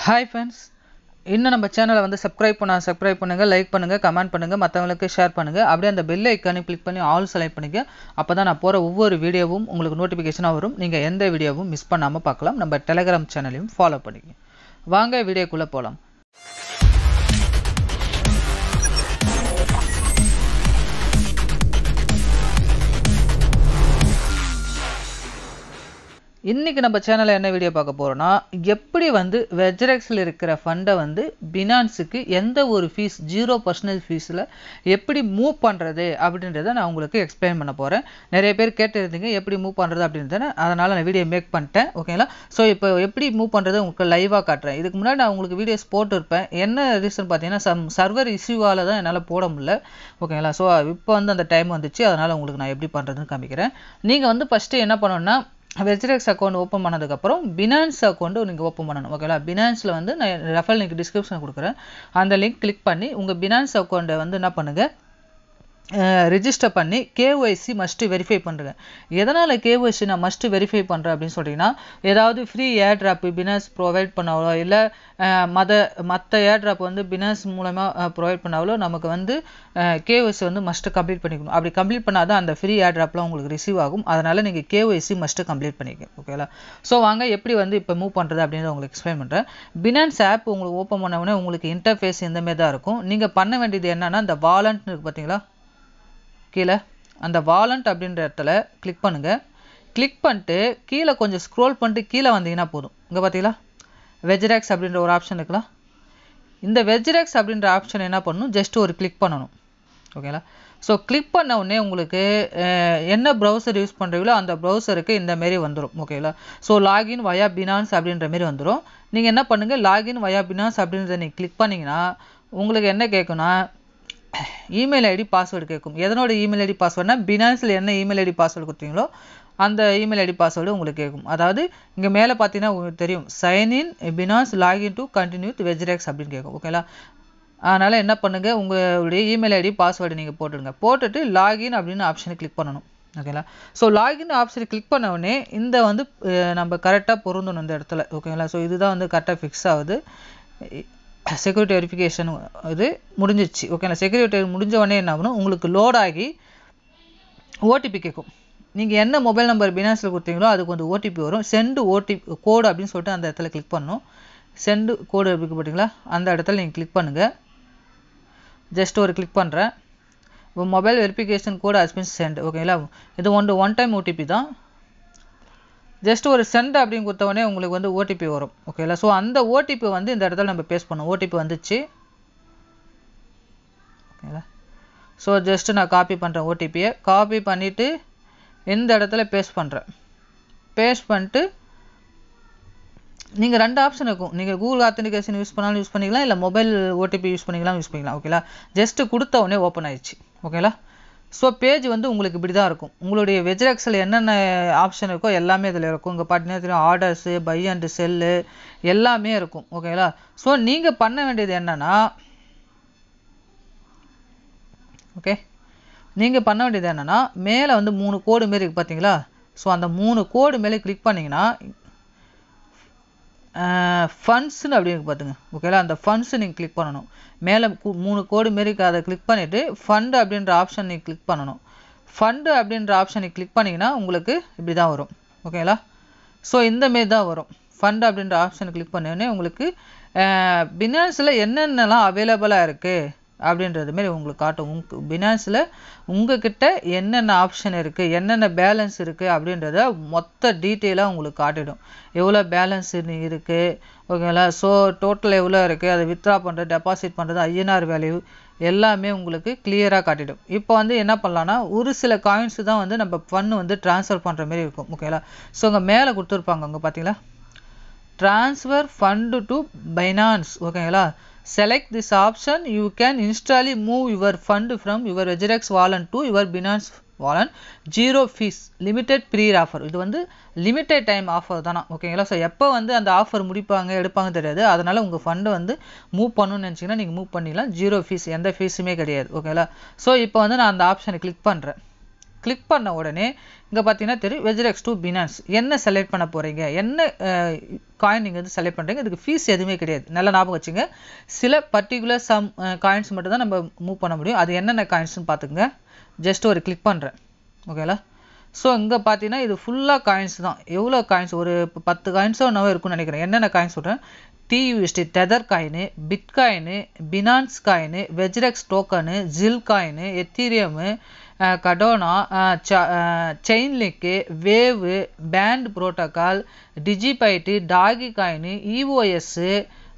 hi friends இன்னும் நம்ம சேனலை வந்து சப்ஸ்கிரைப் பண்ண சப்ஸ்கிரைப் பண்ணுங்கள் லைக் பண்ணுங்கள் கமெண்ட் பண்ணுங்கள் மற்றவங்களுக்கு ஷேர் பண்ணுங்கள் அப்படியே அந்த பெல் ஐக்கானை கிளிக் பண்ணி ஆல் செலக்ட் பண்ணிக்க அப்போ தான் நான் போகிற ஒவ்வொரு வீடியோவும் உங்களுக்கு நோட்டிஃபிகேஷனாக வரும் நீங்கள் எந்த வீடியோவும் மிஸ் பண்ணாமல் பார்க்கலாம் நம்ம டெலகிராம் சேனலையும் ஃபாலோ பண்ணிக்க வாங்க வீடியோக்குள்ளே போகலாம் இன்றைக்கி நம்ம சேனலில் என்ன வீடியோ பார்க்க போகிறோன்னா எப்படி வந்து வெஜ்ரெக்ஸில் இருக்கிற ஃபண்டை வந்து பினான்ஸுக்கு எந்த ஒரு ஃபீஸ் ஜீரோ பர்சன்டேஜ் ஃபீஸில் எப்படி மூவ் பண்ணுறது அப்படின்றத நான் உங்களுக்கு எக்ஸ்பிளைன் பண்ண போகிறேன் நிறைய பேர் கேட்டிருந்தீங்க எப்படி மூவ் பண்ணுறது அப்படின்றத அதனால் நான் வீடியோ மேக் பண்ணிட்டேன் ஓகேங்களா ஸோ இப்போ எப்படி மூவ் பண்ணுறது உங்களுக்கு லைவாக காட்டுறேன் இதுக்கு முன்னாடி நான் உங்களுக்கு வீடியோஸ் போட்டிருப்பேன் என்ன ரீசன் பார்த்தீங்கன்னா சம் சர்வர் இஷ்யூவால் தான் என்னால் போட முடியல ஓகேங்களா ஸோ இப்போ வந்து அந்த டைம் வந்துச்சு அதனால் உங்களுக்கு நான் எப்படி பண்ணுறதுன்னு காமிக்கிறேன் நீங்கள் வந்து ஃபஸ்ட்டு என்ன பண்ணணும்னா வெஜ்ரெக்ஸ் அக்கௌண்ட் ஓப்பன் பண்ணதுக்கப்புறம் பினான்ஸ் அக்கௌண்ட்டு நீங்கள் ஓப்பன் பண்ணணும் ஓகேங்களா பினான்ஸில் வந்து நான் ரெஃபர் லிங்க் டிஸ்கிரிப்ஷன் கொடுக்குறேன் அந்த லிங்க் கிளிக் பண்ணி உங்கள் பினான்ஸ் அக்கௌண்ட்டை வந்து என்ன பண்ணுங்கள் ரிஜிஸ்டர் பண்ணி கேஒய்சி மஸ்ட்டு வெரிஃபை பண்ணுறேங்க எதனால் கேஒய்சி நான் மஸ்ட்டு வெரிஃபை பண்ணுறேன் அப்படின்னு சொல்லிட்டீங்கன்னா ஏதாவது free airdrop Binance provide பண்ணாலோ இல்லை மத மற்ற ஏர் ட்ராப் வந்து பினான்ஸ் மூலமாக ப்ரொவைட் பண்ணாலோ நமக்கு வந்து கேஒய்சி வந்து மஸ்ட்டு கம்ப்ளீட் பண்ணிக்கணும் அப்படி கம்ப்ளீட் பண்ணால் தான் அந்த ஃப்ரீ ஏர் ட்ராப்லாம் உங்களுக்கு ரிசீவ் ஆகும் அதனால் நீங்கள் கேஒய்சி மஸ்ட்டு கம்ப்ளீட் பண்ணிக்க ஓகேங்களா ஸோ வாங்க எப்படி வந்து இப்போ மூவ் பண்ணுறது அப்படின்றத உங்களுக்கு எக்ஸ்பிளைன் பண்ணுறேன் பினான்ஸ் ஆப் உங்களுக்கு ஓப்பன் பண்ண உடனே உங்களுக்கு இன்டர்ஃபேஸ் இந்த மாதிரி தான் இருக்கும் நீங்கள் பண்ண வேண்டியது என்னன்னா இந்த வாலண்ட் இருக்குது பார்த்தீங்களா கீழே அந்த வாலண்ட் அப்படின்ற இடத்துல கிளிக் பண்ணுங்கள் கிளிக் பண்ணிட்டு கீழே கொஞ்சம் ஸ்க்ரோல் பண்ணிட்டு கீழே வந்தீங்கன்னா போதும் இங்கே பார்த்தீங்களா வெஜ்ரெக்ஸ் அப்படின்ற ஒரு ஆப்ஷன் இருக்கலாம் இந்த வெஜ்ரெக்ஸ் அப்படின்ற ஆப்ஷன் என்ன பண்ணணும் ஜஸ்ட் ஒரு கிளிக் பண்ணணும் ஓகேங்களா ஸோ கிளிக் பண்ண உடனே உங்களுக்கு என்ன ப்ரௌசர் யூஸ் பண்ணுறீங்களோ அந்த ப்ரௌசருக்கு இந்த மாரி வந்துடும் ஓகேங்களா ஸோ லாகின் வயா பினான்ஸ் அப்படின்ற மாரி வந்துடும் நீங்கள் என்ன பண்ணுங்கள் லாகின் வயா பினான்ஸ் அப்படின்றத நீங்கள் கிளிக் பண்ணிங்கன்னா உங்களுக்கு என்ன கேட்குன்னா இமெயில் ஐடி பாஸ்வேர்டு கேட்கும் எதனோட இமெயில் ஐடி பாஸ்வேர்டுனா பினான்ஸில் என்ன இமெயில் ஐடி பாஸ்வேர்டு கொடுத்தீங்களோ அந்த இமெயில் ஐடி பாஸ்வேர்டு உங்களுக்கு கேட்கும் அதாவது இங்கே மேலே பார்த்தீங்கன்னா உங்களுக்கு தெரியும் sign in Binance login to continue with WazirX அப்படின்னு கேட்கும் ஓகேங்களா அதனால் என்ன பண்ணுங்கள் உங்களுடைய இமெயில் ஐடி பாஸ்வேர்டு நீங்கள் போட்டுடுங்க போட்டுட்டு லாகின் அப்படின்னு ஆப்ஷனை கிளிக் பண்ணணும் ஓகேங்களா ஸோ லாகின் ஆப்ஷனை கிளிக் பண்ண உடனே இந்த வந்து நம்ம கரெக்டாக பொருந்தணும் இந்த இடத்துல ஓகேங்களா ஸோ இதுதான் வந்து கரெக்டாக ஃபிக்ஸ் ஆகுது செக்யூரிட்டி வெரிஃபிகேஷன் இது முடிஞ்சிச்சு ஓகேங்களா செக்யூரிட்டி முடிஞ்ச உடனே என்ன ஆகணும் உங்களுக்கு லோட் ஆகி ஓடிபி கேட்கும் நீங்கள் என்ன மொபைல் நம்பர் பினான்ஸில் கொடுத்தீங்களோ அதுக்கு வந்து ஓடிபி வரும் சென்டு ஓடிபி கோடு அப்படின்னு சொல்லிட்டு அந்த இடத்துல கிளிக் பண்ணணும் சென்டு கோடு இருக்கு பார்த்தீங்களா அந்த இடத்துல நீங்கள் கிளிக் பண்ணுங்கள் ஜஸ்ட் ஒரு கிளிக் பண்ணுறேன் mobile verification code has been sent ஓகேங்களா இது ஒன்று ஒன் டைம் ஓடிபி தான் ஜஸ்ட் ஒரு சென்ட் அப்படின்னு கொடுத்தவொடனே உங்களுக்கு வந்து ஓடிபி வரும் ஓகேங்களா ஸோ அந்த ஓடிபி வந்து இந்த இடத்துல நம்ம பேஸ்ட் பண்ணோம் ஓடிபி வந்துச்சு ஓகேங்களா ஸோ ஜஸ்ட் நான் காப்பி பண்ணுறேன் ஓடிபியை காப்பி பண்ணிவிட்டு இந்த இடத்துல பேஸ்ட் பண்ணுறேன் பேஸ்ட் பண்ணிட்டு நீங்கள் ரெண்டு ஆப்ஷன் இருக்கும் நீங்கள் கூகுள் ஆத்தன்டிகேஷன் யூஸ் பண்ணாலும் யூஸ் பண்ணிக்கலாம் இல்லை மொபைல் ஓடிபி யூஸ் பண்ணிக்கலாம் யூஸ் பண்ணிக்கலாம் ஓகேங்களா ஜஸ்ட்டு கொடுத்த உடனே ஓப்பன் ஆயிடுச்சு ஓகேங்களா ஸோ பேஜ் வந்து உங்களுக்கு இப்படி தான் இருக்கும் உங்களுடைய வெஜ்ரெக்ஸில் என்னென்ன ஆப்ஷன் இருக்கோ எல்லாமே இதில் இருக்கும் இங்கே பார்த்தீங்கன்னா தெரியும் ஆர்டர்ஸு பை அண்டு செல்லு எல்லாமே இருக்கும் ஓகேங்களா ஸோ நீங்கள் பண்ண வேண்டியது என்னென்னா ஓகே நீங்கள் பண்ண வேண்டியது என்னென்னா மேலே வந்து மூணு கோடு மாரி இருக்குது பார்த்தீங்களா ஸோ அந்த மூணு கோடு மேலே கிளிக் பண்ணிங்கன்னா ஃபண்ட்ஸ்னு அப்படின்னு பார்த்துங்க ஓகேங்களா அந்த ஃபண்ட்ஸு நீங்கள் கிளிக் பண்ணணும் மேலே மூணு கோடு மாரி அதை கிளிக் பண்ணிவிட்டு ஃபண்டு அப்படின்ற ஆப்ஷன் நீங்கள் கிளிக் பண்ணணும் ஃபண்டு அப்படின்ற ஆப்ஷனை கிளிக் பண்ணிங்கன்னா உங்களுக்கு இப்படி தான் வரும் ஓகேங்களா ஸோ இந்தமாரி தான் வரும் ஃபண்டு அப்படின்ற ஆப்ஷனை கிளிக் பண்ணோடனே உங்களுக்கு பினான்ஸில் என்னென்னலாம் அவைலபிளாக இருக்குது அப்படின்றது மாரி உங்களுக்கு காட்டும் உங்க பினான்ஸில் உங்ககிட்ட என்னென்ன ஆப்ஷன் இருக்குது என்னென்ன பேலன்ஸ் இருக்குது அப்படின்றத மொத்த டீட்டெயிலாக உங்களுக்கு காட்டிடும் எவ்வளோ பேலன்ஸ் இருக்குது ஓகேங்களா ஸோ டோட்டல் எவ்வளோ இருக்குது அதை வித்ட்ரா பண்ணுறது டெபாசிட் பண்ணுறது ஐஎன்ஆர் வேல்யூ எல்லாமே உங்களுக்கு கிளியராக காட்டிடும் இப்போ வந்து என்ன பண்ணலான்னா ஒரு சில காயின்ஸ் தான் வந்து நம்ம ஃபண்டு வந்து ட்ரான்ஸ்ஃபர் பண்ணுற மாதிரி இருக்கும் ஓகேங்களா ஸோ அங்கே மேலே கொடுத்துருப்பாங்க அங்கே பார்த்தீங்களா ட்ரான்ஸ்ஃபர் ஃபண்டு டு பைனான்ஸ் ஓகேங்களா select this option you can instantly move your fund from your Regerex wallet to your Binance wallet zero fees limited period offer இது வந்து லிமிடெட் டைம் ஆஃபர் தானா ஓகேங்களா ஸோ எப்போ வந்து அந்த ஆஃபர் முடிப்பாங்க எடுப்பாங்க தெரியாது அதனால் உங்கள் ஃபண்டை வந்து மூவ் பண்ணணும்னு நினச்சிங்கன்னா நீங்கள் மூவ் பண்ணிக்கலாம் ஜீரோ ஃபீஸ் எந்த ஃபீஸுமே கிடையாது ஓகேங்களா ஸோ இப்போ வந்து நான் அந்த ஆப்ஷனை கிளிக் பண்ணுறேன் கிளிக் பண்ண உடனே இங்கே பார்த்தீங்கன்னா தெரியும் வெஜ்ரெக்ஸ் டு பினான்ஸ் என்ன செலக்ட் பண்ண போகிறீங்க என்ன காயின் நீங்கள் வந்து செலக்ட் பண்ணுறீங்க இதுக்கு ஃபீஸ் எதுவுமே கிடையாது நல்லா ஞாபகம் வச்சுங்க சில பர்டிகுலர் சம் காயின்ஸ் மட்டும் தான் நம்ம மூவ் பண்ண முடியும் அது என்னென்ன காயின்ஸ்னு பார்த்துங்க ஜஸ்ட் ஒரு கிளிக் பண்ணுறேன் ஓகேங்களா ஸோ இங்கே பார்த்தீங்கன்னா இது ஃபுல்லாக காயின்ஸ் தான் எவ்வளோ காயின்ஸ் ஒரு பத்து காயின்ஸோ என்னவோ இருக்கும்னு நினைக்கிறேன் என்னென்ன காயின்ஸ் சொல்கிறேன் USDT tether coin bitcoin Binance coin WazirX token Zil coin ethereum cardano chainlink waves band protocol digibyte doge coin EOS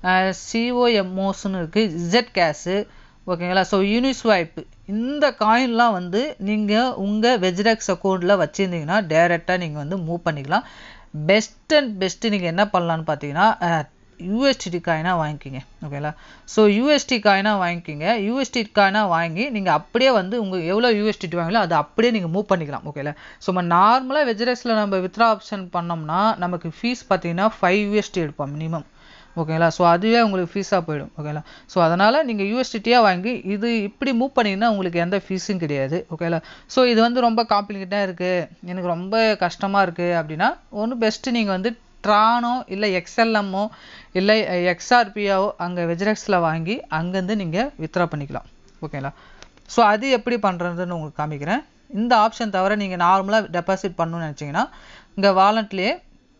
சிஓஎம்ஓஸ்னு இருக்குது இசட் கேஸு ஓகேங்களா ஸோ யூனிஸ்வைப் இந்த காயின்லாம் வந்து நீங்கள் உங்கள் வெஜ்ரெக்ஸ் அக்கௌண்ட்டில் வச்சுருந்தீங்கன்னா டேரெக்டாக நீங்கள் வந்து மூவ் பண்ணிக்கலாம் பெஸ்ட் அண்ட் பெஸ்ட்டு நீங்கள் என்ன பண்ணலான்னு பார்த்தீங்கன்னா யூஎஸ்டி காயினாக வாங்கிக்கிங்க ஓகேங்களா ஸோ யூஎஸ்டி காயினாக வாங்கிக்கிங்க யூஎஸ்டி காயினாக வாங்கி நீங்கள் அப்படியே வந்து உங்கள் எவ்வளோ யூஎஸ்டி வாங்கிலோ அதை அப்படியே நீங்கள் மூவ் பண்ணிக்கலாம் ஓகேங்களா ஸோ நம்ம நார்மலாக வெஜ்ரெக்ஸில் நம்ம வித்ரா ஆப்ஷன் பண்ணோம்னா நமக்கு ஃபீஸ் பார்த்தீங்கன்னா ஃபைவ் யூஎஸ்டி எடுப்போம் மினிமம் ஓகேங்களா ஸோ அதுவே உங்களுக்கு ஃபீஸாக போயிடும் ஓகேங்களா ஸோ அதனால் நீங்கள் யூஎஸ்டியாக வாங்கி இது இப்படி மூவ் பண்ணிங்கன்னா உங்களுக்கு எந்த ஃபீஸும் கிடையாது ஓகேங்களா ஸோ இது வந்து ரொம்ப காம்ப்ளிகேட்டாக இருக்குது எனக்கு ரொம்ப கஷ்டமாக இருக்குது அப்படின்னா ஒன்று பெஸ்ட்டு நீங்கள் வந்து ட்ரானோ இல்லை எக்ஸ்எல்எம்மோ இல்லை எக்ஸ்ஆர்பியாவோ அங்கே வெஜ்ரெக்ஸில் வாங்கி அங்கேருந்து நீங்கள் வித்ரா பண்ணிக்கலாம் ஓகேங்களா ஸோ அது எப்படி பண்ணுறதுன்னு உங்களுக்கு காமிக்கிறேன் இந்த ஆப்ஷன் தவிர நீங்கள் நார்மலாக டெபாசிட் பண்ணணும்னு நினச்சிங்கன்னா இங்கே வாலண்ட்லேயே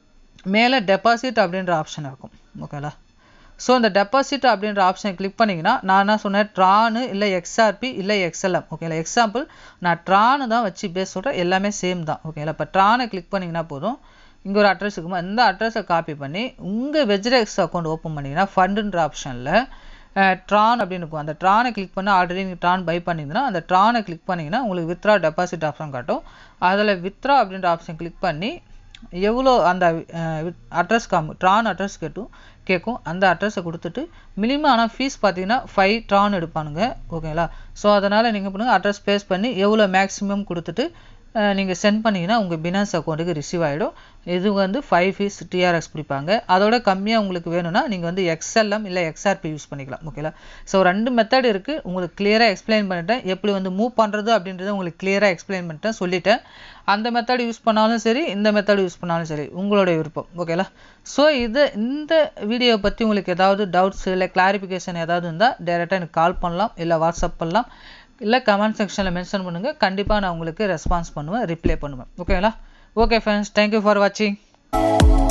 மேலே டெபாசிட் அப்படின்ற ஆப்ஷன் இருக்கும் ஓகேங்களா ஸோ இந்த டெபாசிட் அப்படின்ற ஆப்ஷனை கிளிக் பண்ணிங்கன்னா நான் என்ன சொன்னேன் ட்ரானு இல்லை எக்ஸ்ஆர்பி இல்லை எக்ஸ்எல்எம் ஓகேங்களா எக்ஸாம்பிள் நான் ட்ரானு தான் வச்சு பேச சொல்கிறேன் எல்லாமே சேம் தான் ஓகேங்களா இப்போ ட்ரானை கிளிக் பண்ணிங்கன்னா போதும் இங்கே ஒரு அட்ரஸ் இருக்குமா இந்த அட்ரஸை காப்பி பண்ணி உங்கள் வெஜ்ரெக்ஸ் அக்கௌண்ட் ஓப்பன் பண்ணிங்கன்னா ஃபண்டுன்ற ஆப்ஷனில் ட்ரான் அப்படின்னு இருக்கும் அந்த ட்ரானை கிளிக் பண்ணி ஆல்ரெடி நீங்கள் ட்ரான் பை பண்ணிங்கன்னா அந்த ட்ரானை கிளிக் பண்ணிங்கன்னா உங்களுக்கு வித்ரா டெபாசிட் ஆப்ஷன் காட்டும் அதில் வித்ரா அப்படின்ற ஆப்ஷன் கிளிக் பண்ணி எவ்வளோ அந்த அட்ரஸ் காமு ட்ரான் அட்ரஸ் கேட்டும் கேட்கும் அந்த அட்ரஸை கொடுத்துட்டு மினிமம் ஆனால் ஃபீஸ் பார்த்தீங்கன்னா ஃபைவ் ட்ரான் எடுப்பானுங்க ஓகேங்களா ஸோ அதனால் நீங்கள் பண்ணுங்கள் அட்ரஸ் பேஸ் பண்ணி எவ்வளோ மேக்ஸிமம் கொடுத்துட்டு நீங்கள் சென்ட் பண்ணிங்கன்னா உங்கள் பினான்ஸ் அக்கௌண்ட்டுக்கு ரிசீவ் ஆகிடும் இது வந்து ஃபைவ் ஃபீஸ் டிஆர்எக்ஸ் பிடிப்பாங்க அதோட கம்மியாக உங்களுக்கு வேணும்னா நீங்கள் வந்து எக்ஸ்எல்எம் இல்லை எக்ஸ்ஆர்பி யூஸ் பண்ணிக்கலாம் ஓகேங்களா ஸோ ரெண்டு மெத்தட் இருக்குது உங்களுக்கு கிளியராக எக்ஸ்பிளைன் பண்ணிட்டேன் எப்படி வந்து மூவ் பண்ணுறது அப்படின்றத உங்களுக்கு கிளியராக எக்ஸ்பிளைன் பண்ணிட்டேன் சொல்லிட்டேன் அந்த மெத்தட் யூஸ் பண்ணாலும் சரி இந்த மெத்தட் யூஸ் பண்ணாலும் சரி உங்களோட விருப்பம் ஓகேங்களா ஸோ இது இந்த வீடியோவை பற்றி உங்களுக்கு ஏதாவது டவுட்ஸ் இல்லை கிளாரிஃபிகேஷன் ஏதாவது இருந்தால் டேரெக்டாக எனக்கு கால் பண்ணலாம் இல்லை வாட்ஸ்அப் பண்ணலாம் இல்லை கமெண்ட் செக்ஷனில் மென்ஷன் பண்ணுங்கள் கண்டிப்பாக நான் உங்களுக்கு ரெஸ்பான்ஸ் பண்ணுவேன் ரிப்ளை பண்ணுவேன் ஓகேங்களா ஓகே ஃப்ரெண்ட்ஸ் தேங்க்யூ ஃபார் வாட்சிங்